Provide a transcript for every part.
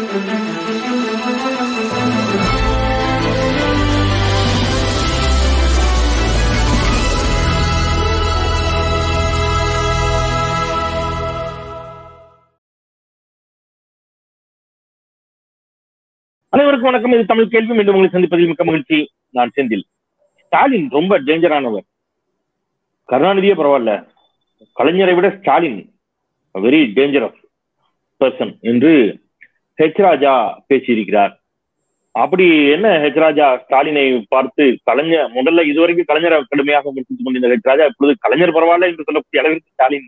அனைவருக்கும் வணக்கம் இது தமிழ் கேள்வி மீண்டும் உங்களை சந்திப்பதில் மிக்க மகிழ்ச்சி நான் செந்தில் ஸ்டாலின் ரொம்ப டேஞ்சரானவர் கருணாநிதியே பரவாயில்ல கலைஞரை விட ஸ்டாலின் வெரி டேஞ்சரஸ் பர்சன் என்று ஹெச் ராஜா பேசியிருக்கிறார் அப்படி என்ன ஹெச் ராஜா ஸ்டாலினை பார்த்து கலைஞர் முதல்ல இதுவரைக்கும் கலைஞரை கடுமையாக முடித்துக் கொண்டிருந்த ஹெச் ராஜா இப்பொழுது கலைஞர் பரவாயில்ல என்று சொல்லக்கூடிய அளவிற்கு ஸ்டாலின்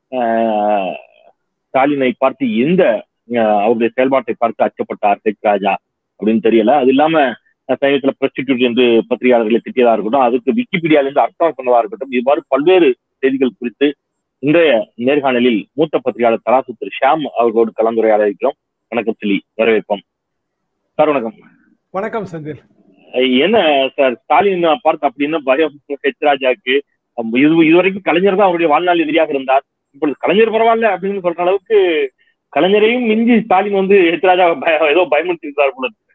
ஆஹ், ஸ்டாலினை பார்த்து எந்த ஆஹ், அவருடைய செயல்பாட்டை பார்த்து அச்சப்பட்டார் ஹெச் ராஜா அப்படின்னு தெரியல அது இல்லாம அஹ், சமீபத்துல பிரஸ்டிடியூட் என்று பத்திரிகையாளர்களை திட்டியதா இருக்கட்டும் அதுக்கு விக்கிபீடியால இருந்து அர்த்தம் சொன்னதா இருக்கட்டும் இவ்வாறு பல்வேறு செய்திகள் குறித்து இன்றைய நேர்காணலில் மூத்த பத்திரிகையாளர் தராசு திரு ஷியாம் அவர்களோடு கலந்துரையாட இருக்கிறோம் வணக்கம் சொல்லி வரவேற்போம் சார் வணக்கம் வணக்கம் செந்தில் அஹ் என்ன சார் ஸ்டாலின் பார்த்து அப்படின்னா பயம் ஹெச் ராஜாக்கு அம் இது இதுவரைக்கும் கலைஞர் தான் அவருடைய வாழ்நாள் எதிரியாக இருந்தார் இப்பொழுது கலைஞர் பரவாயில்ல அப்படின்னு சொல்ற அளவுக்கு கலைஞரையும் மிஞ்சி ஸ்டாலின் வந்து ஹெச் ராஜா பய- ஏதோ பயமுறுத்திருந்தார் போல இருக்கு.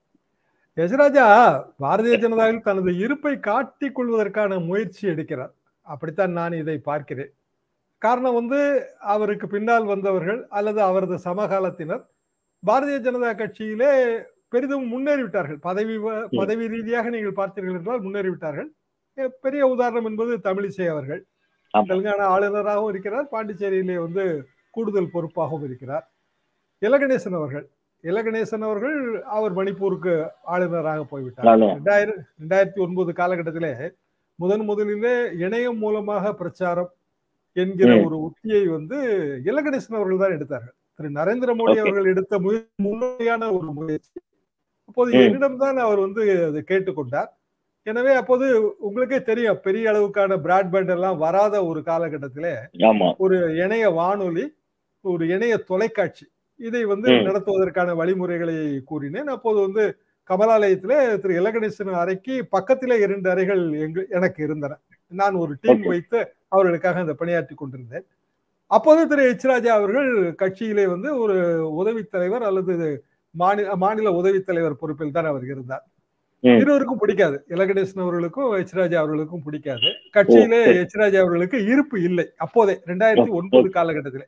யசராஜா பாரதிய ஜனதாவில் தனது இருப்பை காட்டிக் கொள்வதற்கான முயற்சி எடுக்கிறார் அப்படித்தான் நான் இதை பார்க்கிறேன் காரணம் வந்து அவருக்கு பின்னால் வந்தவர்கள் அல்லது அவரது சமகாலத்தினர் பாரதிய ஜனதா கட்சியிலே பெரிதும் முன்னேறிவிட்டார்கள் பதவி வ- பதவி ரீதியாக நீங்கள் பார்த்தீர்கள் என்றால் முன்னேறிவிட்டார்கள் எ- பெரிய உதாரணம் என்பது தமிழிசை அவர்கள் ஆமா. தெலுங்கானா ஆளுநராகவும் இருக்கிறார் பாண்டிச்சேரியிலே வந்து கூடுதல் பொறுப்பாகவும் இருக்கிறார் இலகணேசன் அவர்கள் இலகணேசன் அவர்கள் அவர் மணிப்பூருக்கு ஆளுநராக போய்விட்டார் ஆமா. ரெண்டாயிரம் ரெண்டாயிரத்தி ஒன்பது காலகட்டத்திலே முதன் முதலிலே இணையம் மூலமாக பிரச்சாரம் என்கிற ம். ஒரு உத்தியை வந்து இலகணேசன் அவர்கள் தான் எடுத்தார்கள் திரு நரேந்திர மோடி Okay. அவர்கள் எடுத்த முய- முன்னோடியான ஒரு முயற்சி அப்போது ம். என்னிடம்தான் அவர் வந்து அதை கேட்டுக்கொண்டார் எனவே அப்போது உங்களுக்கே தெரியும் பெரிய அளவுக்கான பிராட்பேண்ட் எல்லாம் வராத ஒரு காலகட்டத்திலே ஆமா ஒரு இணைய வானொலி ஒரு இணைய தொலைக்காட்சி இதை வந்து ம். நடத்துவதற்கான வழிமுறைகளை கூறினேன் அப்போது வந்து கமலாலயத்திலே திரு இலகணேசன் அறைக்கு பக்கத்திலே இரண்டு அறைகள் எங்கு எனக்கு இருந்தன நான் ஒரு டீம் Okay. வைத்து அவர்களுக்காக அந்த பணியாற்றி கொண்டிருந்தேன் அப்போது திரு எச் ராஜா அவர்கள் கட்சியிலே வந்து ஒரு உதவித் தலைவர் அல்லது மாநில மாநில உதவித் தலைவர் பொறுப்பில் தான் அவர் இருந்தார் ம். இருவருக்கும் பிடிக்காது இலகணேசன் அவர்களுக்கும் எச் ராஜா அவர்களுக்கும் பிடிக்காது கட்சியிலே சரி. எச் ராஜா அவர்களுக்கு இருப்பு இல்லை அப்போதே ரெண்டாயிரத்தி ஒன்பது காலகட்டத்திலே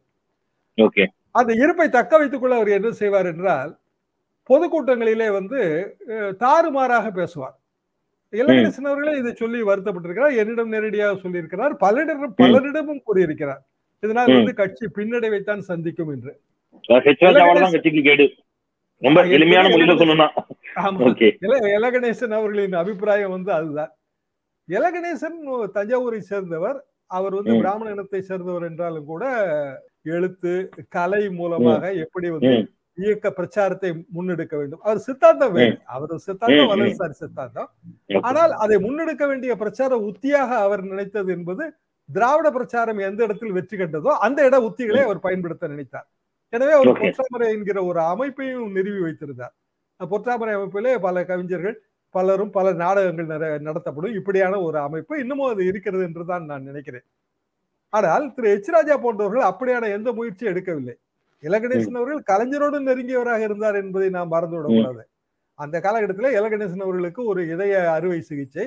ஓகே அந்த இருப்பை தக்க வைத்துக் கொள்ள அவர் என்ன செய்வார் என்றால் பொதுக்கூட்டங்களிலே வந்து அஹ், தாறுமாறாக பேசுவார் இலகணேசன் அவர்களே இதை சொல்லி வருத்தப்பட்டிருக்கிறார் என்னிடம் நேரடியாக சொல்லியிருக்கிறார் பலரிடம் பலரிடமும் கூறியிருக்கிறார் இதனால் ம். வந்து கட்சி பின்னடைவைத்தான் சந்திக்கும் என்று ஹெச் ராஜாவோட தான் கட்சிக்கு கேடு ரொம்ப ஆமா, எளிமையான எப்படி மொழியில சொல்லணும்னா ஆமா ஓகே இல- இலகணேசன் அவர்களின் அபிப்பிராயம் வந்து அதுதான் இலகணேசன் தஞ்சாவூரை சேர்ந்தவர் அவர் வந்து ம். பிராமண இனத்தை சேர்ந்தவர் என்றாலும் கூட எழுத்து கலை மூலமாக எப்படி வந்து ம். இயக்க பிரச்சாரத்தை முன்னெடுக்க வேண்டும் அவர் சித்தாந்தம் வேறு அவர் சித்தாந்தம் ம், ம். வலதுசாரி சித்தாந்தம் ஆனால் அதை முன்னெடுக்க வேண்டிய பிரச்சார உத்தியாக அவர் நினைத்தது என்பது திராவிட பிரச்சாரம் எந்த இடத்தில் வெற்றி கண்டதோ அந்த இட உத்திகளை அவர் பயன்படுத்த நினைத்தார் எனவே அவர் Okay. பொற்றாமரை என்கிற ஒரு அமைப்பையும் நிறுவி வைத்திருந்தார் அந்த பொற்றாமரை அமைப்பிலே பல கவிஞர்கள் பலரும் பல நாடகங்கள் நிற- நடத்தப்படும் இப்படியான ஒரு அமைப்பு இன்னமும் அது இருக்கிறது என்றுதான் நான் நினைக்கிறேன் ஆனால் திரு எச் ராஜா போன்றவர்கள் அப்படியான எந்த முயற்சியும் எடுக்கவில்லை இலகணேசன் அவர்கள் கலைஞரோடு நெருங்கியவராக இருந்தார் என்பதை நாம் மறந்து விடக்கூடாது அந்த காலகட்டத்தில் இலகணேசன் அவர்களுக்கு ஒரு இதய அறுவை சிகிச்சை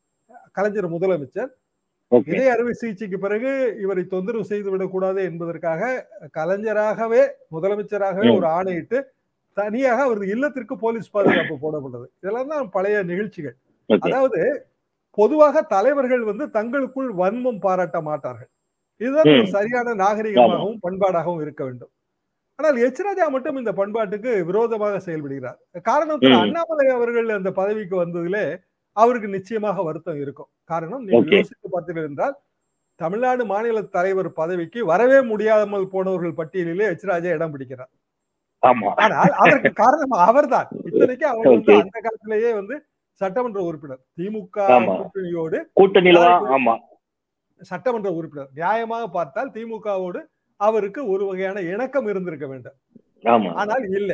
கலைஞர் முதலமைச்சர் ஓகே இதய அறுவை சிகிச்சைக்கு பிறகு இவரை தொந்தரவு செய்து விடக்கூடாது என்பதற்காக கலைஞராகவே முதலமைச்சராகவே ம். ஒரு ஆணையிட்டு தனியாக அவரது இல்லத்திற்கு போலீஸ் பாதுகாப்பு போடப்பட்டது இதெல்லாம் தான் பழைய நிகழ்ச்சிகள் ஓகே அதாவது பொதுவாக தலைவர்கள் வந்து தங்களுக்குள் வன்மம் பாராட்ட மாட்டார்கள் இதுதான் ஒரு ம். சரியான நாகரிகமாகவும் பண்பாடாகவும் இருக்க வேண்டும் ஆனால் எச் ராஜா மட்டும் இந்த பண்பாட்டுக்கு விரோதமாக செயல்படுகிறார் காரணம் திரு ம். அண்ணாமலை அவர்கள் அந்த பதவிக்கு வந்ததிலே அவருக்கு நிச்சயமாக வருத்தம் இருக்கும் காரணம் நீங்கள் Okay. யோசித்து பார்த்தீர்கள் என்றால் தமிழ்நாடு மாநில தலைவர் பதவிக்கு வரவே முடியாமல் போனவர்கள் பட்டியலிலே எச் ராஜா இடம் பிடிக்கிறார் ஆமா ஆனால் அதற்கு காரணம் அவர்தான் இத்தனைக்கு அவர் வந்து Okay. அந்த காலத்திலேயே வந்து சட்டமன்ற உறுப்பினர் திமுக ஆமா. கூட்டணியோடு கூட்டணியில தான் ஆமா சட்டமன்ற உறுப்பினர் நியாயமாக பார்த்தால் திமுகவோடு அவருக்கு ஒரு வகையான இணக்கம் இருந்திருக்க வேண்டும் ஆமா ஆனால் இல்லை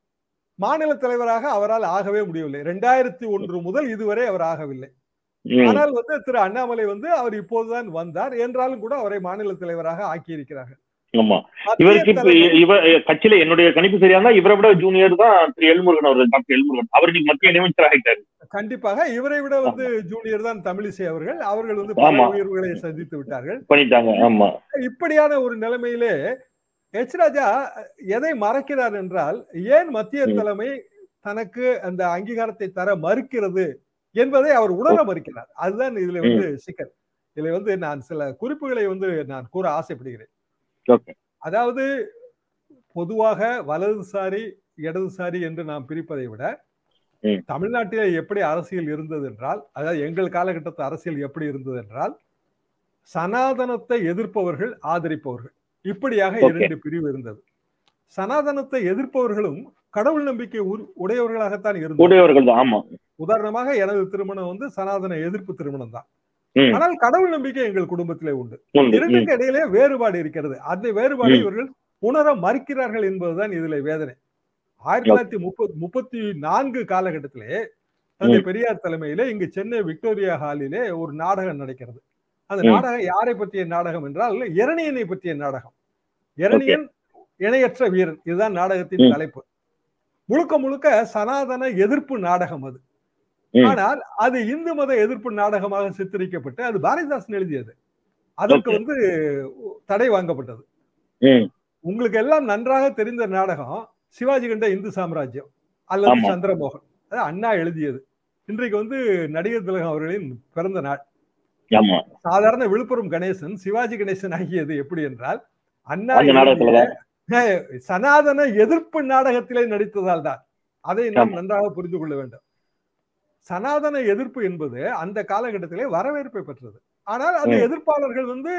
மாநில தலைவராக அவரால் ஆகவே முடியவில்லை ரெண்டாயிரத்தி ஒன்று முதல் இதுவரை அவர் ஆகவில்லை ம். ஆனால் வந்து திரு அண்ணாமலை வந்து அவர் இப்போதுதான் வந்தார் என்றாலும் கூட அவரை மாநில தலைவராக ஆக்கியிருக்கிறார்கள் ஆமா மத்திய இவருக்கு இப்ப தலைமை- இவ கட்சியில என்னுடைய கணிப்பு சரியா இருந்தா இவரை விட ஜூனியர் தான் திரு எல்முருகன் அவர்கள் டாக்டர் எல்முருகன் அவர் இன்னைக்கு மத்திய இணையமைச்சர் ஆகிட்டாரு கண்டிப்பாக இவரை விட வந்து ஜூனியர் தான் தமிழிசை அவர்கள் அவர்கள் வந்து பல ஆமா. உயர்வுகளை சந்தித்து விட்டார்கள் பண்ணிட்டாங்க ஆமா இப்படியான ஒரு நிலைமையிலே எச் ராஜா எதை மறைக்கிறார் என்றால் ஏன் மத்திய ம். தலைமை தனக்கு அந்த அங்கீகாரத்தை தர மறுக்கிறது என்பதை அவர் உணர மறுக்கிறார் அதுதான் இதுல வந்து சிக்கல் இதுல வந்து நான் சில குறிப்புகளை வந்து நான் கூற ஆசைப்படுகிறேன் ஓகே அதாவது பொதுவாக வலதுசாரி இடதுசாரி என்று நாம் பிரிப்பதை விட ம். தமிழ்நாட்டிலே எப்படி அரசியல் இருந்தது என்றால் அதாவது எங்கள் காலகட்டத்து அரசியல் எப்படி இருந்தது என்றால் சனாதனத்தை எதிர்ப்பவர்கள் ஆதரிப்பவர்கள் இப்படியாக Okay. இரண்டு பிரிவு இருந்தது சனாதனத்தை எதிர்ப்பவர்களும் கடவுள் நம்பிக்கை உரு- உடையவர்களாகத்தான் இருந்தது உடையவர்கள் தான் ஆமா உதாரணமாக எனது திருமணம் வந்து சனாதன எதிர்ப்பு திருமணம் தான் ம். ஆனால் கடவுள் நம்பிக்கை எங்கள் குடும்பத்திலே உண்டு உண்டு ம், இரண்டுக்கு இடையிலே வேறுபாடு இருக்கிறது அந்த வேறுபாடை ம். இவர்கள் உணர மறுக்கிறார்கள் என்பதுதான் இதுல வேதனை ஆயிரத்தி தொள்ளாயிரத்தி முப்பத்தி முப்பத்தி நான்கு காலகட்டத்திலே தந்தை பெரியார் தலைமையிலே இங்கு சென்னை விக்டோரியா ஹாலிலே ஒரு நாடகம் நடக்கிறது அந்த ம். நாடகம் யாரை பற்றிய நாடகம் என்றால் இரணியனை பற்றிய நாடகம் இரணியன் இணையற்ற வீரன் இதுதான் நாடகத்தின் ம். தலைப்பு முழுக்க முழுக்க சனாதன எதிர்ப்பு நாடகம் அது ம். ஆனால் அது இந்து மத எதிர்ப்பு நாடகமாக சித்தரிக்கப்பட்டு அது பாரதிதாசன் எழுதியது அதற்கு Okay. வந்து தடை வாங்கப்பட்டது ம், உங்களுக்கு எல்லாம் நன்றாக தெரிந்த நாடகம் சிவாஜி கண்ட இந்து சாம்ராஜ்யம் அல்லது ஆமா. சந்திரமோகன் அது அண்ணா எழுதியது இன்றைக்கு வந்து நடிகர் திலகம் அவர்களின் பிறந்த நாள் ஆமா சாதாரண விழுப்புரம் கணேசன் சிவாஜி கணேசன் ஆகியது எப்படி என்றால் அண்ணா அந்த நாடகத்துல எழுதிய, அஹ், சனாதன எதிர்ப்பு நாடகத்திலே நடித்ததால் தான் அதை நாம் ஆமா. நன்றாக புரிந்து கொள்ள வேண்டும் சனாதன எதிர்ப்பு என்பது அந்த காலகட்டத்திலே வரவேற்பை பெற்றது ஆனால் அந்த ம். எதிர்ப்பாளர்கள் வந்து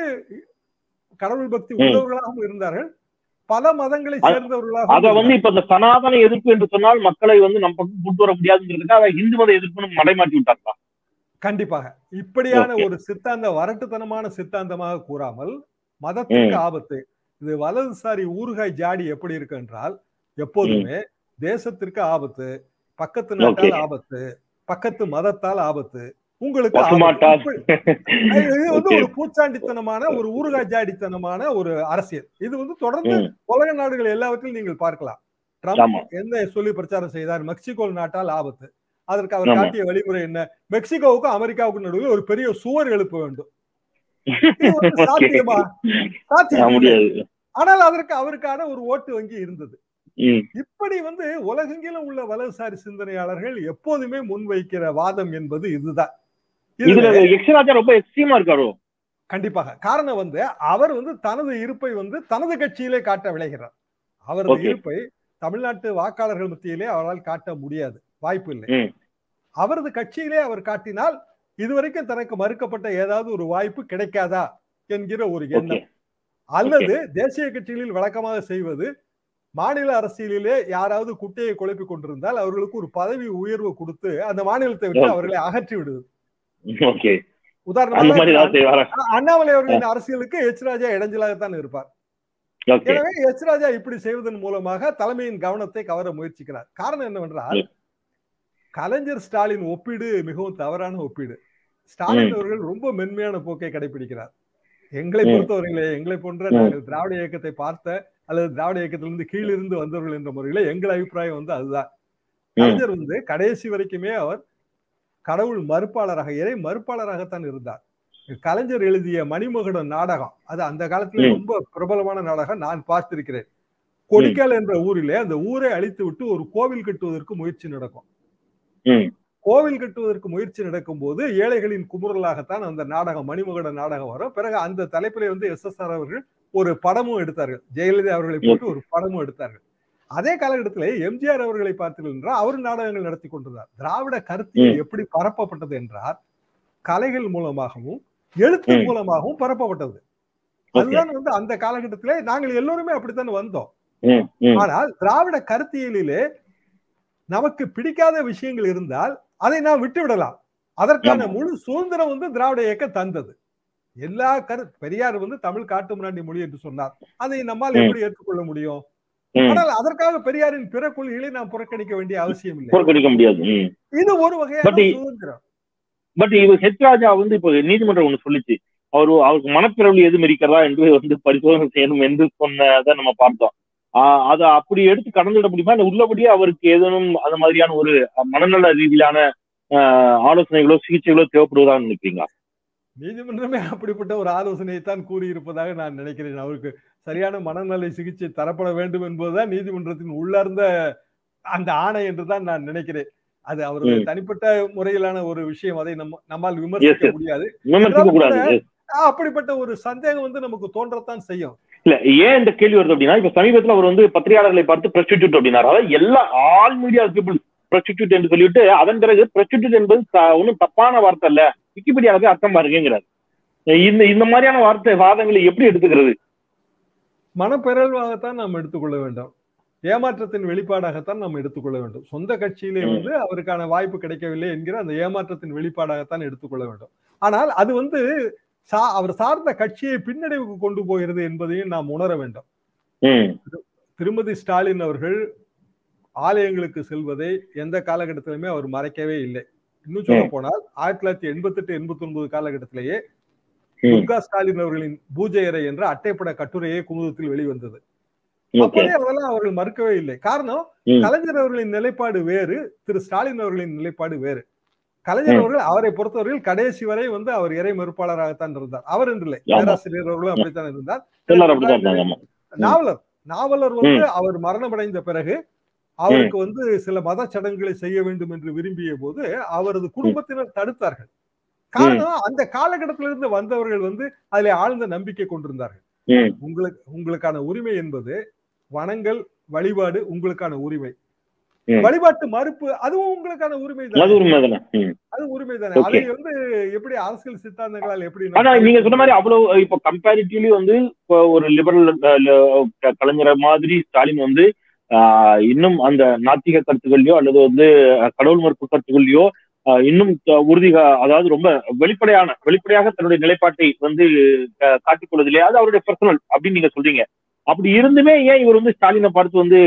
கடவுள் பக்தி ம். உள்ளவர்களாகவும் இருந்தார்கள் பல மதங்களை அ- சேர்ந்தவர்களாக அத வந்து இப்ப இந்த சனாதன எதிர்ப்பு என்று சொன்னால் மக்களை வந்து நம்ம பக்கம் கூட்டு வர முடியாதுங்கிறதுக்காக அதை இந்து மத எதிர்ப்புன்னு மடைமாற்றி விட்டாங்களா கண்டிப்பாக இப்படியான Okay. ஒரு சித்தாந்த வரட்டுத்தனமான சித்தாந்தமாக கூறாமல் மதத்திற்கு ஆபத்து இது வலதுசாரி ஊறுகாய் ஜாடி எப்படி இருக்கு என்றால் எப்போதுமே தேசத்திற்கு ஆபத்து பக்கத்து நாட்டால் Okay. ஆபத்து பக்கத்து மதத்தால் ஆபத்து உங்களுக்கு பசுமாட்டா ஆபத்து. இப்படி- இது வந்து Okay. ஒரு பூச்சாண்டித்தனமான ஒரு ஊறுகாய் ஜாடித்தனமான ஒரு அரசியல் இது வந்து தொடர்ந்து ம், உலக நாடுகள் எல்லாவற்றிலும் நீங்கள் பார்க்கலாம் ஆமா. ட்ரம்ப் என்ன சொல்லி பிரச்சாரம் செய்தார் மெக்சிகோ நாட்டால் ஆபத்து அதற்கு அவர் ஆமா. காட்டிய வழிமுறை என்ன மெக்சிகோவுக்கும் அமெரிக்காவுக்கும் நடுவில் ஒரு பெரிய சுவர் எழுப்ப வேண்டும் இது வந்து Okay. சாத்தியமா ஆ, சாத்தியம் இல்லை. முடியாது ஆனால் அதற்கு அவருக்கான ஒரு ஓட்டு வங்கி இருந்தது ம், இப்படி வந்து உலகெங்கிலும் உள்ள வலதுசாரி சிந்தனையாளர்கள் எப்போதுமே முன்வைக்கிற வாதம் என்பது இதுதான் இதுல இதுல யக்ஷராஜா ரொம்ப எக்ஸ்ட்ரீமா இருக்காரோ கண்டிப்பாக காரணம் வந்து அவர் வந்து தனது இருப்பை வந்து தனது கட்சியிலே காட்ட விளைகிறார் அவரது Okay. இருப்பை தமிழ்நாட்டு வாக்காளர்கள் மத்தியிலே அவரால் காட்ட முடியாது வாய்ப்பு இல்லை ம். அவரது கட்சியிலே அவர் காட்டினால் இதுவரைக்கும் தனக்கு மறுக்கப்பட்ட ஏதாவது ஒரு வாய்ப்பு கிடைக்காதா என்கிற ஒரு ஓகே எண்ணம் அல்லது தேசிய கட்சிகளில் வழக்கமாக செய்வது மாநில அரசியலிலே யாராவது குட்டையை குழப்பி கொண்டிருந்தால் அவர்களுக்கு ஒரு பதவி உயர்வு கொடுத்து அந்த மாநிலத்தை விட்டு Okay. அவர்களை அகற்றி விடுவது ஓகே அந்த மாதிரி உதாரணமாக ஏதாவது செய்வாரா அண்ணாமலை அவர்களின் அரசியலுக்கு எச் ராஜா இடைஞ்சலாகத்தான் இருப்பார் ஓகே எனவே எச் ராஜா இப்படி செய்வதன் மூலமாக தலைமையின் கவனத்தை கவர முயற்சிக்கிறார் காரணம் என்னவென்றால் கலைஞர் ஸ்டாலின் ஒப்பீடு மிகவும் தவறான ஒப்பீடு ஸ்டாலின் ம். அவர்கள் ரொம்ப மென்மையான போக்கை கடைபிடிக்கிறார் எங்களை ம். பொறுத்தவரையிலே எங்களை போன்ற ம். நாங்கள் திராவிட இயக்கத்தை பார்த்த அல்லது திராவிட இயக்கத்திலிருந்து கீழிருந்து வந்தவர்கள் என்ற முறையில எங்கள் அபிப்பிராயம் வந்து அதுதான் ம். கலைஞர் வந்து கடைசி வரைக்குமே அவர் கடவுள் மறுப்பாளராக இறை மறுப்பாளராகத்தான் இருந்தார் கலைஞர் எழுதிய மணிமகுடம் நாடகம் அது அந்த காலத்துல ம். ரொம்ப பிரபலமான நாடகம் நான் பார்த்திருக்கிறேன் கொடிக்கால் என்ற ஊரிலே அந்த ஊரை அழித்து விட்டு ஒரு கோவில் கட்டுவதற்கு முயற்சி நடக்கும் ம். கோவில் கட்டுவதற்கு முயற்சி நடக்கும் போது ஏழைகளின் குமுறலாகத்தான் அந்த நாடகம் மணிமகுட நாடகம் வரும் பிறகு அந்த தலைப்பிலே வந்து எஸ் எஸ் ஆர் அவர்கள் ஒரு படமும் எடுத்தார்கள் ஜெயலலிதா அவர்களை போட்டு ஒரு படமும் எடுத்தார்கள் அதே காலகட்டத்திலே எம்ஜிஆர் அவர்களை பார்த்தீர்கள் என்றால் அவர் நாடகங்கள் நடத்தி கொண்டிருந்தார் திராவிட கருத்தியல் எப்படி பரப்பப்பட்டது என்றால் கலைகள் மூலமாகவும் எழுத்து ம். மூலமாகவும் பரப்பப்பட்டது ஓகே அதுதான் வந்து அந்த காலகட்டத்திலே நாங்கள் எல்லோருமே அப்படித்தான் வந்தோம் ம், ம். ஆனால் திராவிட கருத்தியலிலே நமக்கு பிடிக்காத விஷயங்கள் இருந்தால் அதை நாம் விட்டு விடலாம் அதற்கான ஆமா. முழு சுதந்திரம் வந்து திராவிட இயக்கம் தந்தது எல்லா கரு பெரியார் வந்து தமிழ் காட்டு முன்னாடி மொழி என்று சொன்னார் அதை நம்மால் ம். எப்படி ஏற்றுக்கொள்ள முடியும் ம். ஆனால் அதற்காக பெரியாரின் பிற கொள்கைகளை நாம் புறக்கணிக்க வேண்டிய அவசியம் இல்லை புறக்கணிக்க முடியாது ம். இது ஒரு வகையான But i- சுதந்திரம் பட் இவர் ஹெச் ராஜா வந்து இப்போ நீதிமன்றம் ஒண்ணு சொல்லிச்சு அவர் அவருக்கு மனப்பிறவில் எதுவும் இருக்கிறதா என்று வந்து பரிசோதனை செய்யணும் என்று சொன்னதை நம்ம பார்த்தோம் ஆஹ் அதை அப்படி எடுத்து கடந்துவிட முடியுமா இல்ல உள்ளபடியே அவருக்கு ஏதேனும் அந்த மாதிரியான ஒரு மனநல ரீதியிலான ஆஹ் ஆலோசனைகளோ சிகிச்சைகளோ தேவைப்படுவதாக நினைக்கிறீங்களா நீதிமன்றமே அப்படிப்பட்ட ஒரு ஆலோசனையை தான் கூறியிருப்பதாக நான் நினைக்கிறேன் அவருக்கு சரியான மனநல சிகிச்சை தரப்பட வேண்டும் என்பதுதான் நீதிமன்றத்தின் உள்ளார்ந்த அந்த ஆணை என்று தான் நான் நினைக்கிறேன் அது அவருடைய ம். தனிப்பட்ட முறையிலான ஒரு விஷயம் அதை நம்ம நம்மால் விமர்சிக்க yes. முடியாது விமர்சிக்க கூடாது ஆஹ் அப்படிப்பட்ட ஒரு சந்தேகம் வந்து நமக்கு தோன்றத்தான் செய்யும் இல்ல ஏன் இந்த கேள்வி வருது அப்படின்னா இப்ப சமீபத்துல அவர் வந்து பத்திரிகையாளர்களை பார்த்து பிரஸ்டிடியூட் அப்படின்னாரு அதாவது எல்லா ஆல் மீடியா பீப்புள் பிரஸ்டிடியூட் என்று சொல்லிட்டு அதன் பிறகு பிரஸ்டிடியூட் என்பது த- ஒண்ணும் தப்பான வார்த்தை இல்ல விக்கிபீடியால போய் அர்த்தம் பாருங்கிறார் இந்த இந்த மாதிரியான வார்த்தை வாதங்களை எப்படி எடுத்துக்கிறது மனப்பிறழ்வாகத்தான் நாம் எடுத்துக்கொள்ள வேண்டும் ஏமாற்றத்தின் வெளிப்பாடாகத்தான் நாம் எடுத்துக்கொள்ள வேண்டும் சொந்த கட்சியிலே ம். வந்து அவருக்கான வாய்ப்பு கிடைக்கவில்லை என்கிற அந்த ஏமாற்றத்தின் வெளிப்பாடாகத்தான் எடுத்துக்கொள்ள வேண்டும் ஆனால் அது வந்து சா- அவர் சார்ந்த கட்சியை பின்னடைவுக்கு கொண்டு போகிறது என்பதையும் நாம் உணர வேண்டும் ம் திருமதி ஸ்டாலின் அவர்கள் ஆலயங்களுக்கு செல்வதை எந்த காலகட்டத்திலுமே அவர் மறைக்கவே இல்லை இன்னும் சொல்ல போனால் ஆயிரத்தி தொள்ளாயிரத்தி எண்பத்தி எட்டு எண்பத்தி ஒன்பது காலகட்டத்திலேயே ம் துர்கா ஸ்டாலின் அவர்களின் பூஜை அறை என்ற அட்டைப்பட கட்டுரையே குமுதத்தில் வெளிவந்தது ஓகே அப்போதே அதெல்லாம் அவர்கள் மறுக்கவே இல்லை காரணம் ம். கலைஞர் அவர்களின் நிலைப்பாடு வேறு திரு ஸ்டாலின் அவர்களின் நிலைப்பாடு வேறு கலைஞர் ம். அவர்கள் அவரை பொறுத்தவரையில் கடைசி வரை வந்து அவர் இறை மறுப்பாளராகத்தான் இருந்தார் அவர் என்று இல்லை ஆமா. பேராசிரியர் அவர்களும் அப்படித்தான் இருந்தார் எல்லாரும் அப்படிதான் இருந்தாங்க ஆமா நாவலர் நாவலர் வந்து அவர் மரணமடைந்த பிறகு அவருக்கு வந்து சில மத சடங்குகளை செய்ய வேண்டும் என்று விரும்பிய போது அவரது குடும்பத்தினர் தடுத்தார்கள் காரணம் அந்த காலகட்டத்திலிருந்து வந்தவர்கள் வந்து அதிலே ஆழ்ந்த நம்பிக்கை கொண்டிருந்தார்கள் ம் உங்களுக்கு உங்களுக்கான உரிமை என்பது வணங்கல் வழிபாடு உங்களுக்கான உரிமை ம். வழிபாட்டு மறுப்பு அதுவும் உங்களுக்கான உரிமை அது தான் உண்மை தானே ம் அது உரிமை தானே Okay. அதை வந்து எப்படி அரசியல் சித்தாந்தங்களால் எப்படி ஆனா நீங்க சொன்ன மாதிரி அவ்வளவு இப்ப கம்பேரிட்டிவ்லி வந்து இப்போ ஒரு லிபரல் கலைஞர் மாதிரி ஸ்டாலின் வந்து ஆஹ், இன்னும் அந்த நாத்திக கருத்துக்கள்லயோ அல்லது வந்து அஹ், கடவுள் மறுப்பு கருத்துக்கள்லயோ ஆஹ், இன்னும் த- உறுதி அதாவது ரொம்ப வெளிப்படையான வெளிப்படையாக தன்னுடைய நிலைப்பாட்டை வந்து அஹ், காட்டிக் கொள்வதில்லையா அது அவருடைய பர்சனல் அப்படின்னு நீங்க சொல்றீங்க அப்படி இருந்துமே ஏன் இவர் வந்து ஸ்டாலினை பார்த்து வந்து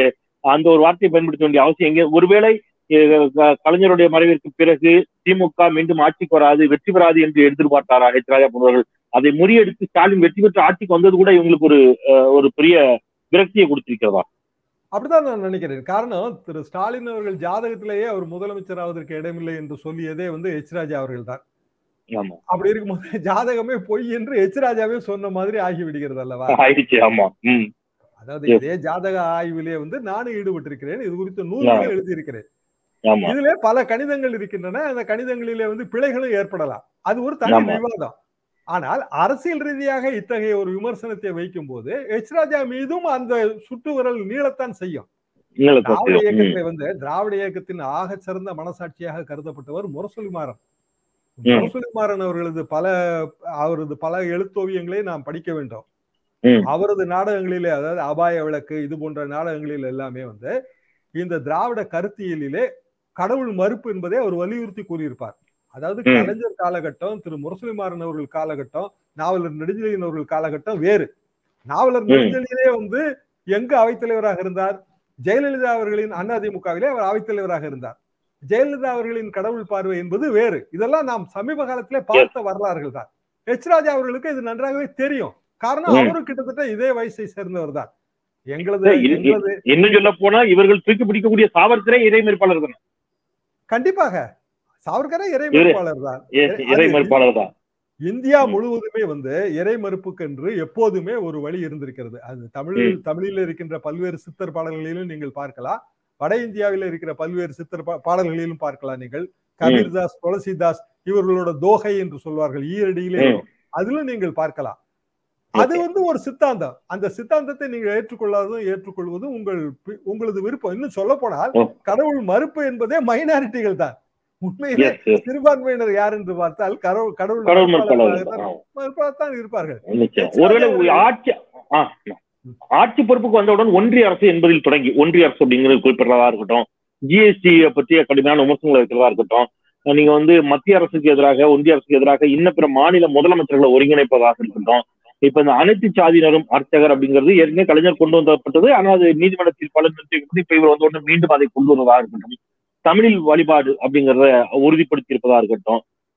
அந்த ஒரு வார்த்தையை பயன்படுத்த வேண்டிய அவசியம் எங்க ஒருவேளை அஹ், க- கலைஞருடைய மறைவிற்கு பிறகு திமுக மீண்டும் ஆட்சிக்கு வராது வெற்றி பெறாது என்று எதிர்பார்த்தாரா ஹெச் ராஜா போன்றவர்கள் அதை முறியடித்து ஸ்டாலின் வெற்றி பெற்று ஆட்சிக்கு வந்தது கூட இவங்களுக்கு ஒரு அஹ், ஒரு பெரிய விரக்தியை கொடுத்திருக்கிறதா அப்படிதான் நான் நினைக்கிறேன் காரணம் திரு ஸ்டாலின் அவர்கள் ஜாதகத்திலேயே அவர் முதலமைச்சர் ஆவதற்கு இடமில்லை என்று சொல்லியதே வந்து எச் ராஜா அவர்கள் தான் ஆமா அப்படி இருக்கும்போது ஜாதகமே பொய் என்று எச் ராஜாவே சொன்ன மாதிரி ஆகிவிடுகிறது அல்லவா ஆயிடுச்சு ஆமா ம் அதாவது Yes. இதே ஜாதக ஆய்விலே வந்து நானும் ஈடுபட்டிருக்கிறேன் இது குறித்து நூல்கள் எழுதியிருக்கிறேன் ஆமா இதிலே பல கணிதங்கள் இருக்கின்றன அந்த கணிதங்களிலே வந்து பிழைகளும் ஏற்படலாம் அது ஒரு தனி ஆமா. விவாதம் ஆனால் அரசியல் ரீதியாக இத்தகைய ஒரு விமர்சனத்தை வைக்கும் போது எச் ராஜா மீதும் அந்த சுட்டு விரல் நீளத்தான் செய்யும் உங்களுக்கு திராவிட தெரியும். ம். இயக்கத்தை வந்து திராவிட இயக்கத்தின் ஆகச் சிறந்த மனசாட்சியாக கருதப்பட்டவர் முரசொலிமாறன் ம். முரசொலிமாறன் அவர்களது பல அவரது பல எழுத்தோவியங்களை நாம் படிக்க வேண்டும் ம். அவரது நாடகங்களிலே அதாவது அபாய விளக்கு இது போன்ற நாடகங்களில் எல்லாமே வந்து இந்த திராவிட கருத்தியலிலே கடவுள் மறுப்பு என்பதை அவர் வலியுறுத்தி கூறியிருப்பார் அதாவது ம். கலைஞர் காலகட்டம் திரு முரசொலிமாறன் அவர்கள் காலகட்டம் நாவலர் நெடுஞ்செழியன் அவர்கள் காலகட்டம் வேறு நாவலர் ம். நெடுஞ்செழியனே வந்து எங்கு அவைத்தலைவராக இருந்தார் ஜெயலலிதா அவர்களின் அதிமுகவிலே அவர் அவைத்தலைவராக இருந்தார் ஜெயலலிதா அவர்களின் கடவுள் பார்வை என்பது வேறு இதெல்லாம் நாம் சமீப காலத்திலே பார்த்த வரலாறுகள் தான் எச் ராஜா அவர்களுக்கு இது நன்றாகவே தெரியும் காரணம் ம். அவரும் கிட்டத்தட்ட இதே வயசை சேர்ந்தவர் தான் எங்களது இல்ல, இ- எங்களது இன்னும் சொல்ல போனா இவர்கள் தூக்கி பிடிக்கக்கூடிய சாவர்கரே இறைமறுப்பாளர் தான் கண்டிப்பாக சாவர்கரே இறைமறுப்பாளர் தான் அது- இறைமறுப்பாளர் தான் இந்தியா ம். முழுவதுமே வந்து இறை மறுப்புக்கென்று எப்போதுமே ஒரு வழி இருந்திருக்கிறது அது தமிழில் தமிழில் இருக்கின்ற பல்வேறு சித்தர் பாடல்களிலும் நீங்கள் பார்க்கலாம் வட இந்தியாவில் இருக்கிற பல்வேறு சித்தர் பா- பாடல்களிலும் பார்க்கலாம் நீங்கள் கபீர்தாஸ் துளசிதாஸ் இவர்களோட தோகை என்று சொல்வார்கள் ஈரடியிலே ம். வரும். அதிலும் நீங்கள் பார்க்கலாம் அது வந்து ஒரு சித்தாந்தம் அந்த சித்தாந்தத்தை நீங்கள் ஏற்றுக்கொள்ளாததும் ஏற்றுக்கொள்வதும் உங்கள் பி- உங்களது விருப்பம் இன்னும் சொல்ல போனால் ஓ. கடவுள் மறுப்பு என்பதே மைனாரிட்டிகள் தான் உண்மையிலே Yes, yes. சிறுபான்மையினர் யார் என்று பார்த்தால் கடவுள் கடவுள் கடவுள் மறுப்பாளர்களாக மறுப்பாளர் தான் தான். மறுப்பாளர்தான் இருப்பார்கள் நிச்சயம். எச் ஒருவேளை ராஜா அவர்கள் ஆட்சி ஆ, ஆட்சி பொறுப்புக்கு வந்தவுடன் ஒன்றிய அரசு என்பதில் தொடங்கி ஒன்றிய அரசு அப்படிங்கிறது குறிப்பிடுறதா இருக்கட்டும் ஜிஎஸ்டி பற்றிய கடுமையான விமர்சனங்களை வைக்கிறதா இருக்கட்டும் நீங்க வந்து மத்திய அரசுக்கு எதிராக ஒன்றிய அரசுக்கு எதிராக இன்ன பிற மாநில முதலமைச்சர்களை ஒருங்கிணைப்பதாக இருக்கட்டும் இப்ப இந்த அனைத்து சாதியினரும் அர்ச்சகர் அப்படிங்கிறது ஏற்கனவே கலைஞர் கொண்டு வந்தப்பட்டது ஆனா அது நீதிமன்றத்தில் பல நிறுத்தி இப்ப இவர் வந்த உடனே மீண்டும் அதை கொண்டு வருவதாக இருக்கட்டும் தமிழில் வழிபாடு அப்படிங்கிறத உறுதிப்படுத்தி இருப்பதா இருக்கட்டும்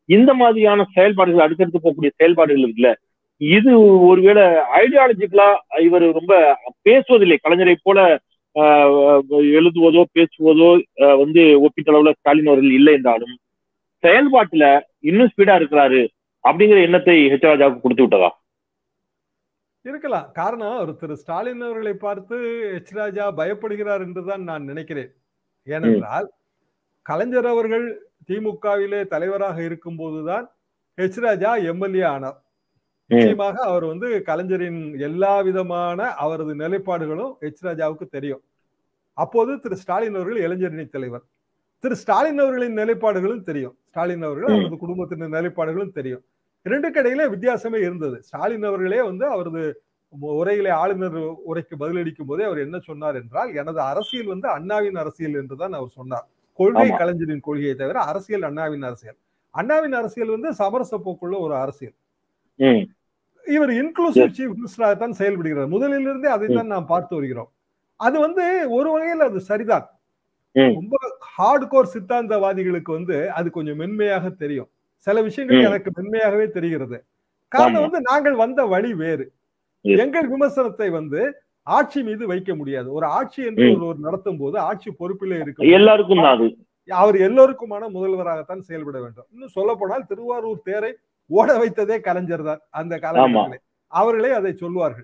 இந்த மாதிரியான செயல்பாடுகள் அடுத்தடுத்து போகக்கூடிய செயல்பாடுகள் இருக்குல்ல இது ஒருவேளை ஐடியாலஜிக்கலா இவர் ரொம்ப பேசுவதில்லை கலைஞரை போல ஆஹ், எழுதுவதோ பேசுவதோ ஆஹ், வந்து ஒப்பீட்டளவுல ஸ்டாலின் அவர்கள் இல்லை என்றாலும் செயல்பாட்டுல இன்னும் ஸ்பீடா இருக்கிறாரு அப்படிங்கிற எண்ணத்தை ஹெச் ராஜாவுக்கு கொடுத்து விட்டதா இருக்கலாம் காரணம் அவர் திரு ஸ்டாலின் அவர்களை பார்த்து எச் ராஜா பயப்படுகிறார் என்றுதான் நான் நினைக்கிறேன் ஏனென்றால் கலைஞர் அவர்கள் திமுகவிலே தலைவராக இருக்கும் போதுதான் எச் ராஜா எம்எல்ஏ ஆனார் நிச்சயமாக அவர் வந்து கலைஞரின் எல்லா விதமான அவரது நிலைப்பாடுகளும் எச் ராஜாவுக்கு தெரியும் அப்போது திரு ஸ்டாலின் அவர்கள் இளைஞரணி தலைவர் திரு ஸ்டாலின் அவர்களின் நிலைப்பாடுகளும் தெரியும் ஸ்டாலின் அவர்கள் ம். அவரது குடும்பத்தின் நிலைப்பாடுகளும் தெரியும் இரண்டுக்கு இடையிலே வித்தியாசமே இருந்தது ஸ்டாலின் அவர்களே வந்து அவரது உரையிலே ஆளுநர் உரைக்கு பதிலளிக்கும் போதே அவர் என்ன சொன்னார் என்றால் எனது அரசியல் வந்து அண்ணாவின் அரசியல் என்றுதான் அவர் சொன்னார் கொள்கை ஆமா. கலைஞரின் கொள்கையை தவிர அரசியல் அண்ணாவின் அரசியல் அண்ணாவின் அரசியல் வந்து சமரச போக்குள்ள ஒரு அரசியல் ம் இவர் இன்க்ளூசிவ் சீஃப் மினிஸ்டராக தான் செயல்படுகிறார் முதலிலிருந்தே அதை தான் நாம் பார்த்து வருகிறோம் அது வந்து ஒரு வகையில் அது சரிதான் ம். ரொம்ப ஹார்ட் கோர் சித்தாந்தவாதிகளுக்கு வந்து அது கொஞ்சம் மென்மையாக தெரியும் சில விஷயங்கள் ம். எனக்கு மென்மையாகவே தெரிகிறது காரணம் ஆமா. வந்து நாங்கள் வந்த வழி வேறு Yes. எங்கள் விமர்சனத்தை வந்து ஆட்சி மீது வைக்க முடியாது ஒரு ஆட்சி என்று ம். ஒருவர் நடத்தும் போது ஆட்சி பொறுப்பிலே இருக்கும் எல்லாருக்கும் தான் அது அவர் எல்லோருக்குமான முதல்வராகத்தான் செயல்பட வேண்டும் இன்னும் சொல்ல போனால் திருவாரூர் தேரை ஓட வைத்ததே கலைஞர் தான் அந்த காலகட்டத்திலே அவர்களே அதை சொல்வார்கள்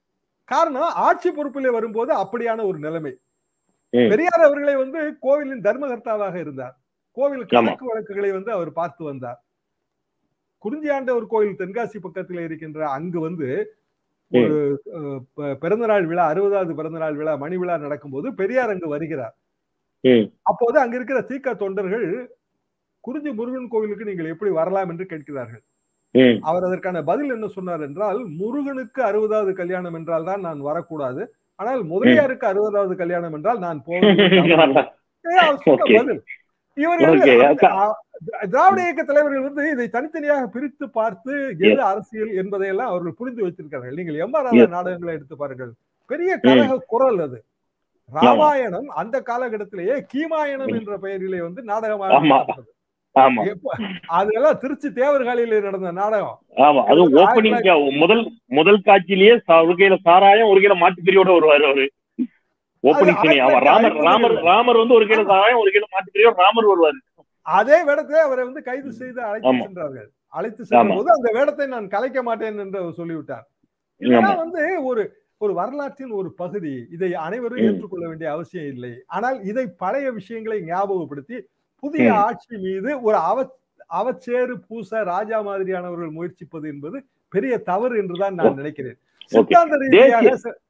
காரணம் ஆட்சி பொறுப்பிலே வரும்போது அப்படியான ஒரு நிலைமை ம். பெரியார் அவர்களை வந்து கோவிலின் தர்மகர்த்தாவாக இருந்தார் கோவில் ஆமா. கணக்கு வழக்குகளை வந்து அவர் பார்த்து வந்தார் குறிஞ்சியாண்டவர் கோயில் தென்காசி பக்கத்தில் இருக்கின்ற அங்கு வந்து ஒரு அஹ், ப- பிறந்தநாள் விழா அறுபதாவது பிறந்தநாள் விழா மணி விழா நடக்கும்போது பெரியார் அங்கு வருகிறார் ம். அப்போது அங்க இருக்கிற தீக்க தொண்டர்கள் குறிஞ்சி முருகன் கோவிலுக்கு நீங்கள் எப்படி வரலாம் என்று கேட்கிறார்கள் ம். அவர் அதற்கான பதில் என்ன சொன்னார் என்றால் முருகனுக்கு அறுபதாவது கல்யாணம் என்றால் தான் நான் வரக்கூடாது ஆனால் முதலியாருக்கு அறுபதாவது கல்யாணம் என்றால் நான் போவேன் ஏய், அவர் சொன்ன Okay. பதில் இவர்கள் Okay. அந்த- அ- திராவிட இயக்க தலைவர்கள் வந்து இதை தனித்தனியாக பிரித்து பார்த்து எது அரசியல் என்பதையெல்லாம் அவர்கள் புரிந்து வைத்திருக்கிறார்கள் நீங்கள் எம் ஆர் ராதா Yes. நாடகங்களை எடுத்து பாருங்கள் பெரிய கழக குரல் அது ராமாயணம் அந்த காலகட்டத்திலேயே கீமாயணம் என்ற பெயரிலே வந்து நாடகமாக ஆமா. நடந்தது. ஆமா எப்ப- அதெல்லாம் திருச்சி தேவர்காலியிலே நடந்த நாடகம் ஆமா அதுவும் ஓப்பனிங் முதல் முதல் காட்சியிலேயே சா- ஒரு கையில சாராயம் ஒரு கையில மாட்டு பிரியோட வருவாரு அவரு ஓப்பனிங் அது சீனி ஆமா ஆயிரத்தி ராமர் தொள்ளாயிரத்தி ராமர் ஐம்பதுல. ராமர் வந்து ஒரு கையில சாராயம் ஒரு கையில மாட்டு பிரியோட ராமர் வருவாரு அதே வேடத்தை அவரை வந்து கைது செய்து அழைத்து ஆமா. சென்றார்கள் அழைத்து சென்ற ஆமா. போது அந்த வேடத்தை நான் கலைக்க மாட்டேன் என்று அவர் சொல்லிவிட்டார் இதெல்லாம் வந்து ஒரு ஒரு வரலாற்றின் ஒரு பகுதி இதை அனைவரும் ம். ஏற்றுக்கொள்ள வேண்டிய அவசியம் இல்லை ஆனால் இதை பழைய விஷயங்களை ஞாபகப்படுத்தி புதிய ம். ஆட்சி மீது ஒரு அவ அவச்சேறு பூச ராஜா மாதிரியானவர்கள் முயற்சிப்பது என்பது பெரிய தவறு என்றுதான் நான் நினைக்கிறேன் சித்தாந்த ரீதியாக ச-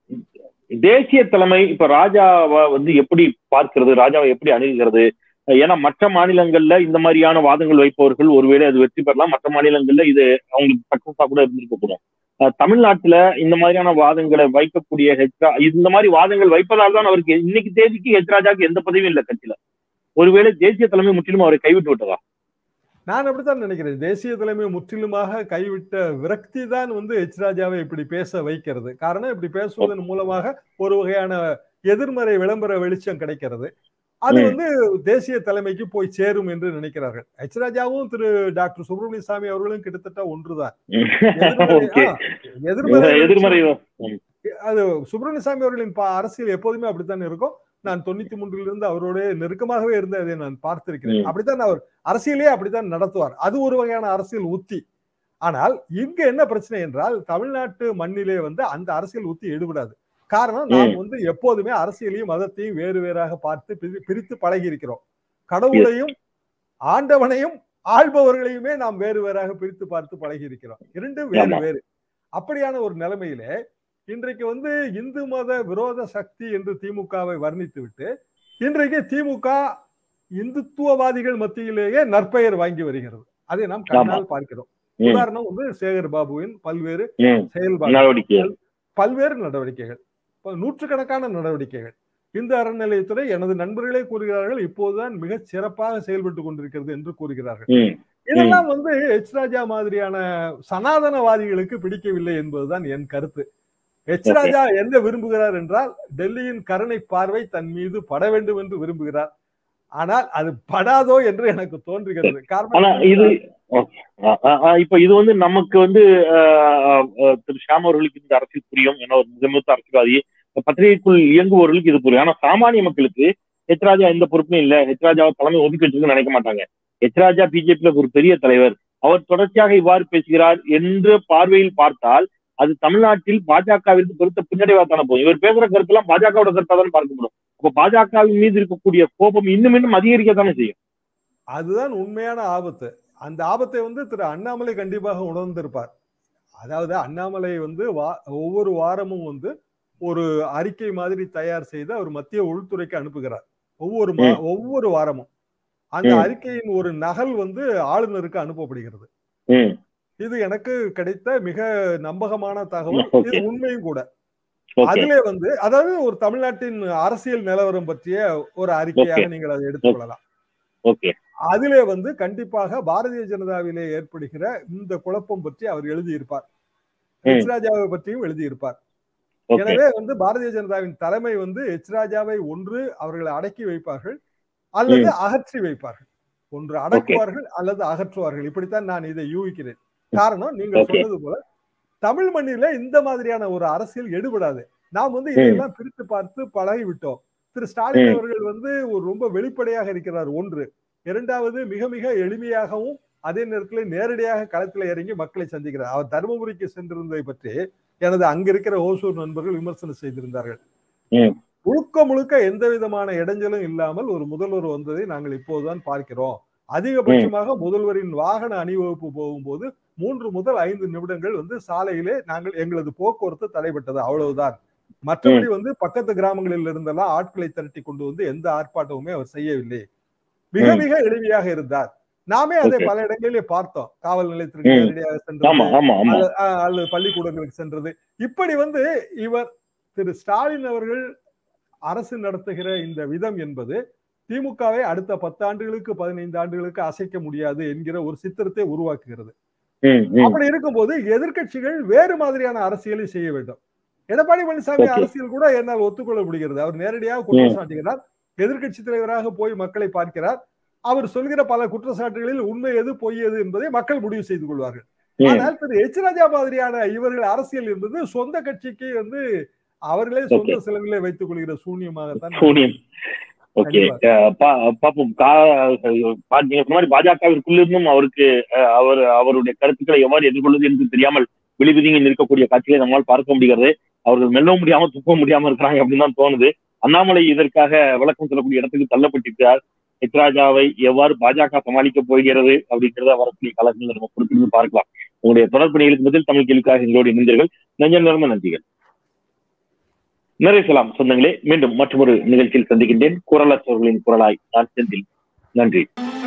தேசிய தலைமை இப்ப ராஜாவை வந்து எப்படி பார்க்கிறது ராஜாவை எப்படி அணுகுகிறது ஏன்னா மற்ற மாநிலங்கள்ல இந்த மாதிரியான வாதங்கள் வைப்பவர்கள் ஒருவேளை அது வெற்றி பெறலாம் மற்ற மாநிலங்கள்ல இது அவங்களுக்கு சக்சஸா கூட இருந்திருக்க கூடும் அஹ் தமிழ்நாட்டுல இந்த மாதிரியான வாதங்களை வைக்கக்கூடிய ஹெச்ரா இந்த மாதிரி வாதங்கள் வைப்பதால் தான் அவருக்கு இன்னைக்கு தேதிக்கு ஹெச் ராஜாக்கு எந்த பதவியும் இல்லை கட்சியில ஒருவேளை தேசிய தலைமை முற்றிலும் அவரை கைவிட்டு விட்டதா நான் அப்படித்தான் நினைக்கிறேன் தேசிய தலைமை முற்றிலுமாக கைவிட்ட விரக்தி தான் வந்து எச் ராஜாவை இப்படி பேச வைக்கிறது காரணம் இப்படி பேசுவதன் மூலமாக ஒரு வகையான எதிர்மறை விளம்பர வெளிச்சம் கிடைக்கிறது அது ம். வந்து தேசிய தலைமைக்கு போய் சேரும் என்று நினைக்கிறார்கள் எச் ராஜாவும் திரு டாக்டர் சுப்பிரமணிய சாமி அவர்களும் கிட்டத்தட்ட ஒன்றுதான் எதிர்மறை- ஓகே ஆ, எதிர்மறை எதிர்மறை வெளிச்சம் அது சுப்பிரமணிய சாமி அவர்களின் பா- அரசியல் எப்போதுமே அப்படித்தான் இருக்கும் நான் தொண்ணூத்தி மூன்றிலிருந்து அவரோட நெருக்கமாகவே இருந்து அதை நான் பார்த்திருக்கிறேன் ம். அப்படித்தான் அவர் அரசியலே அப்படித்தான் நடத்துவார் அது ஒரு வகையான அரசியல் உத்தி ஆனால் இங்க என்ன பிரச்சனை என்றால் தமிழ்நாட்டு மண்ணிலே வந்து அந்த அரசியல் உத்தி எடுபடாது காரணம் நாம் வந்து எப்போதுமே அரசியலையும் மதத்தையும் வேறு வேறாக பார்த்து பிரி- பிரித்து பழகி இருக்கிறோம் கடவுளையும் ஆண்டவனையும் ஆள்பவர்களையுமே நாம் வேறு வேறாக பிரித்து பார்த்து பழகி இருக்கிறோம் இரண்டும் வேறு ஆமா. வேறு அப்படியான ஒரு நிலைமையிலே இன்றைக்கு வந்து இந்து மத விரோத சக்தி என்று திமுகவை வர்ணித்து விட்டு இன்றைக்கு திமுக இந்துத்துவவாதிகள் மத்தியிலேயே நற்பெயர் வாங்கி வருகிறது அதை நாம் கண்ணால் பார்க்கிறோம் ம். உதாரணம் வந்து சேகர் பாபுவின் பல்வேறு ம். செயல்பாடு நடவடிக்கை பல்வேறு நடவடிக்கைகள் இப்ப நூற்றுக்கணக்கான நடவடிக்கைகள் இந்த அறநிலையத்துறை எனது நண்பர்களே கூறுகிறார்கள் இப்போதுதான் மிக சிறப்பாக செயல்பட்டு கொண்டிருக்கிறது என்று கூறுகிறார்கள் ம். இதெல்லாம் வந்து எச் ராஜா மாதிரியான சனாதனவாதிகளுக்கு பிடிக்கவில்லை என்பதுதான் என் கருத்து எச் Okay. ராஜா என்ன விரும்புகிறார் என்றால் டெல்லியின் கருணை பார்வை தன் மீது பட வேண்டும் என்று விரும்புகிறார் ஆனால் அது படாதோ என்று எனக்கு தோன்றுகிறது ஆனா காரணம் இது okay. அஹ் அஹ் அஹ் இப்ப இது வந்து நமக்கு வந்து அஹ், அஹ், திரு ஷாம் அவர்களுக்கு இந்த அரசியல் புரியும் ஏன்னா ஒரு மிக மூத்த அரசியல்வாதி இந்த பத்திரிகைக்குள் இயங்குபவர்களுக்கு இது புரியும் ஆனா சாமானிய மக்களுக்கு ஹெச் ராஜா எந்த பொறுப்பும் இல்ல ஹெச் ராஜாவை தலைமை ஒதுக்கி வச்சிருக்குன்னு நினைக்க மாட்டாங்க ஹெச் ராஜா பிஜேபியில ஒரு பெரிய தலைவர் அவர் தொடர்ச்சியாக இவ்வாறு பேசுகிறார் என்ற பார்வையில் பார்த்தால் அது தமிழ்நாட்டில் பாஜகவிற்கு பெருத்த பின்னடைவா தானே போகும் இவர் பேசுற கருத்தெல்லாம் பாஜகவோட கருத்தா தான் பார்க்க முடியும் அப்ப பாஜகவின் மீது இருக்கக்கூடிய கோபம் இன்னும் இன்னும் அதிகரிக்கத்தானே செய்யும் அதுதான் உண்மையான ஆபத்து அந்த ஆபத்தை வந்து திரு அண்ணாமலை கண்டிப்பாக உணர்ந்திருப்பார் அதாவது அண்ணாமலை வந்து வா- ஒவ்வொரு வாரமும் வந்து ஒரு அறிக்கை மாதிரி தயார் செய்து அவர் மத்திய உள்துறைக்கு அனுப்புகிறார் ஒவ்வொரு மா- ஒவ்வொரு வாரமும் அந்த ம். அறிக்கையின் ஒரு நகல் வந்து ஆளுநருக்கு அனுப்பப்படுகிறது ம் இது எனக்கு கிடைத்த மிக நம்பகமான தகவல் இது Okay. உண்மையும் கூட ஓகே அதிலே வந்து அதாவது ஒரு தமிழ்நாட்டின் அரசியல் நிலவரம் பற்றிய ஒரு அறிக்கையாக Okay. நீங்கள் அதை எடுத்துக்கொள்ளலாம் ஓகே அதிலே வந்து கண்டிப்பாக பாரதிய ஜனதாவிலே ஏற்படுகிற இந்த குழப்பம் பற்றி அவர் எழுதியிருப்பார் எச் ராஜாவை பற்றியும் எழுதியிருப்பார் ஓகே எனவே வந்து பாரதிய ஜனதாவின் தலைமை வந்து எச் ராஜாவை ஒன்று அவர்களை அடக்கி வைப்பார்கள் அல்லது அகற்றி வைப்பார்கள் ஒன்று அடக்குவார்கள் அல்லது அகற்றுவார்கள் இப்படித்தான் நான் இதை யூகிக்கிறேன் காரணம் நீங்கள் Okay. சொன்னது போல தமிழ் மண்ணில இந்த மாதிரியான ஒரு அரசியல் எடுபடாது நாம் வந்து இதையெல்லாம் பிரித்து பார்த்து பழகி விட்டோம் திரு ஸ்டாலின் ம். அவர்கள் வந்து ஒரு ரொம்ப வெளிப்படையாக இருக்கிறார் ஒன்று இரண்டாவது மிக மிக எளிமையாகவும் அதே நேரத்தில் நேரடியாக களத்தில் இறங்கி மக்களை சந்திக்கிறார் அவர் தருமபுரிக்கு சென்றிருந்ததை பற்றி எனது அங்க இருக்கிற ஓசூர் நண்பர்கள் விமர்சனம் செய்திருந்தார்கள் ம். முழுக்க முழுக்க எந்த விதமான இடைஞ்சலும் இல்லாமல் ஒரு முதல்வர் வந்ததை நாங்கள் இப்போதுதான் பார்க்கிறோம் அதிகபட்சமாக முதல்வரின் வாகன அணிவகுப்பு போகும்போது மூன்று முதல் ஐந்து நிமிடங்கள் வந்து சாலையிலே நாங்கள் எங்களது போக்குவரத்து தடைபட்டது அவ்வளவுதான் மற்றபடி வந்து பக்கத்து கிராமங்களில் இருந்தெல்லாம் ஆட்களை திரட்டி கொண்டு வந்து எந்த ஆர்ப்பாட்டமுமே அவர் செய்யவில்லை மிக ம். மிக எளிமையாக இருந்தார் நாமே அதை Okay. பல இடங்களிலே பார்த்தோம் காவல் நிலையத்திற்கு ம். நேரடியாக ஆமா சென்றது ஆமா ஆமா அல்ல- அஹ் அல்லது பள்ளிக்கூடங்களுக்கு சென்றது இப்படி வந்து இவர் திரு ஸ்டாலின் அவர்கள் அரசு நடத்துகிற இந்த விதம் என்பது திமுகவை அடுத்த பத்தாண்டுகளுக்கு பதினைந்து ஆண்டுகளுக்கு அசைக்க முடியாது என்கிற ஒரு சித்திரத்தை உருவாக்குகிறது ம், ம். அப்படி இருக்கும்போது எதிர்க்கட்சிகள் வேறு மாதிரியான அரசியலை செய்ய வேண்டும் எடப்பாடி பழனிசாமி Okay. அரசியல் கூட என்னால் ஒத்துக்கொள்ள முடிகிறது அவர் நேரடியாக குற்றம் சாட்டுகிறார் எதிர்க்கட்சி தலைவராக போய் மக்களை பார்க்கிறார் அவர் சொல்கிற பல குற்றச்சாட்டுகளில் உண்மை எது பொய் எது என்பதை மக்கள் முடிவு செய்து கொள்வார்கள் ம். ஆனால் திரு எச் ராஜா மாதிரியான இவர்கள் அரசியல் என்பது சொந்த கட்சிக்கு வந்து அவர்களே சொந்த Okay. செலவிலே வைத்துக் கொள்கிற சூன்யமாகத்தான் நான் சூனியம் ஓகே பாப்போம் கா பா- நீங்க சொன்ன மாதிரி பாஜகவிற்குள்ள இருந்தும் அவருக்கு அஹ், அவர் அவருடைய கருத்துக்களை எவ்வாறு எதிர்கொள்வது என்று தெரியாமல் விழிபுதுங்கி நிற்கக்கூடிய காட்சிகளை நம்மால் பார்க்க முடிகிறது அவர்கள் மெல்லவும் முடியாம துப்பவும் முடியாம இருக்கிறாங்க அப்படின்னு தான் தோணுது அண்ணாமலை இதற்காக விளக்கம் சொல்லக்கூடிய இடத்துக்கு தள்ளப்பட்டிருக்கிறார் எச் ராஜாவை எவ்வாறு பாஜக சமாளிக்க போகிறது அப்படிங்கிறத வரக்கூடிய காலத்தில் நம்ம பொறுத்திருந்து பார்க்கலாம் உங்களுடைய தொடர்பு நிகழ்ச்சி பதில் தமிழ் கேள்விக்காக எங்களோடு இணைந்தீர்கள் நெஞ்சம் நிறந்த நன்றிகள் நிறைய சொல்லாம் சொந்தங்களே மீண்டும் மற்றொரு நிகழ்ச்சியில் சந்திக்கின்றேன் குரலற்றவர்களின் குரலாய் நான் செந்தில் நன்றி